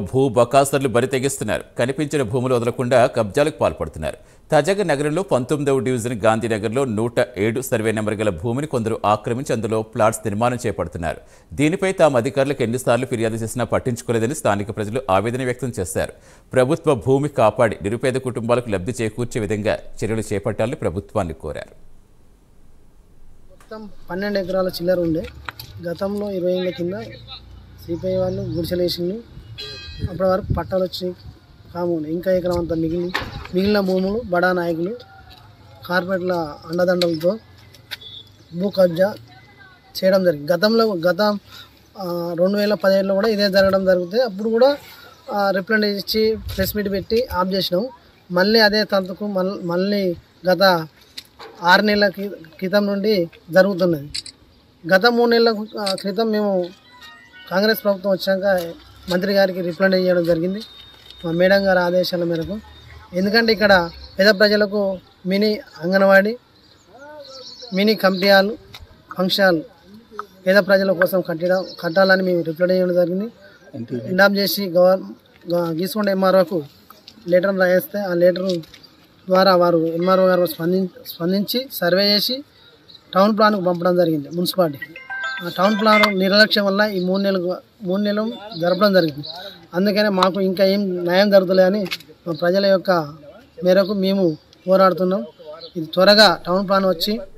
భూ బకాసర్లు బరి తెగిస్తున్నారు కనిపించిన భూములు వదలకుండా కబ్జాలకు పాల్పడుతున్నారు తాజాగా నగరంలో పంతొమ్మిదవ డివిజన్ గాంధీనగర్లో నూట ఏడు సర్వే నెంబర్ గల భూమిని కొందరు ఆక్రమించి అందులో ప్లాట్స్ నిర్మాణం చేపడుతున్నారు దీనిపై తాము అధికారులకు ఎన్నిసార్లు ఫిర్యాదు చేసినా పట్టించుకోలేదని స్థానిక ప్రజలు ఆవేదన వ్యక్తం చేశారు ప్రభుత్వ భూమి కాపాడి నిరుపేద కుటుంబాలకు లబ్ధి చేకూర్చే విధంగా చర్యలు చేపట్టాలని ప్రభుత్వాన్ని కోరారు మొత్తం పన్నెండు ఎకరాల చిల్లర ఉండే గతంలో ఇరవై ఏళ్ళ కింద సిపిఐ వాళ్ళు గుడిసెలేసిండు అప్పటి వరకు పట్టాలు వచ్చి కాముండే ఇంకా ఎకరం అంతా మిగిలి మిగిలిన భూములు బడా నాయకులు కార్పొరేట్ల అండదండలతో భూ కబ్జా చేయడం జరిగింది గతంలో గత ఆ, రెండు వేల పదిహేడులో కూడా ఇదే జరగడం జరుగుతుంది అప్పుడు కూడా రిప్లైంట్ ఇచ్చి ప్రెస్ మీట్ పెట్టి ఆఫ్ చేసినాం మళ్ళీ అదే తంతుకు మల్- మళ్ళీ గత ఆరు నెలల క్రి- క్రితం నుండి జరుగుతున్నది గత మూడు నెలల ఆ, క్రితం మేము కాంగ్రెస్ ప్రభుత్వం వచ్చాక మంత్రి గారికి రిప్లైంట్ చేయడం జరిగింది మా మేడం గారి ఆదేశాల మేరకు ఎందుకంటే ఇక్కడ పేద ప్రజలకు mini anganwadi mini committee hall function hall పేద ప్రజల కోసం కట్టడం కట్టాలని మేము రిప్లై చేయడం జరిగింది ఇండాప్ చేసి గవర్ గ- గీసుకొండ ఎంఆర్ఓకు లెటర్ రాయేస్తే ఆ లెటర్ ద్వారా వారు ఎంఆర్ఓ గారు స్పందించి స్పందించి సర్వే చేసి టౌన్ ప్లాన్కు పంపడం జరిగింది మున్సిపాలిటీకి ఆ టౌన్ ప్లాన్ నిర్లక్ష్యం వల్ల ఈ మూడు నెలలు మూడు నెలలు జరపడం జరిగింది అందుకనే మాకు ఇంకా ఏం న్యాయం జరుగుతలే అని మా ప్రజల యొక్క మేరకు మేము పోరాడుతున్నాం ఇది త్వరగా టౌన్ ప్లాన్ వచ్చి